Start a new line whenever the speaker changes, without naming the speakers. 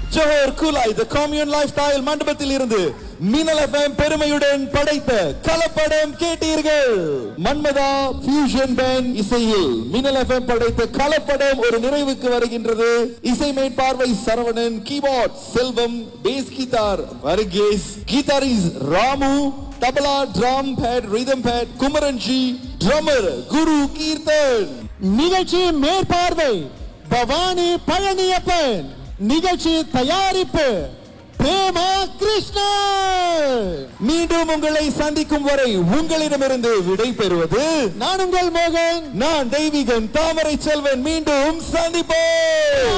Johor Kulai the commune lifestyle மண்டபத்தில் இருந்து மின்னல் எஃப்எம் பெருமையுடன் படைத்த கலப்படம் கேட்டீர்கள் மன்மதா ஃபியூஷன் பேண்ட் இசையில் மின்னல் எஃப்எம் படைத்த கலப்படம் ஒரு நிறைவுக்கு வருகின்றது இசை மேற்பார்வை Saravanan keyboard Selvam bass guitar Varghese guitarist Ramu tabla drum pad rhythm pad Kumaranji drummer Guru Keerthan
நிகழ்ச்சி மேற்பார்வை பவானி பழனியப்பன் நிகழ்ச்சி தயாரிப்பு பிரேமா கிருஷ்ணன்
மீண்டும் உங்களை சந்திக்கும் வரை உங்களிடமிருந்து விடை பெறுவது
நான் உங்கள் மோகன்
நான் தெய்வீகன் தாமரை செல்வன் மீண்டும் சந்திப்போம்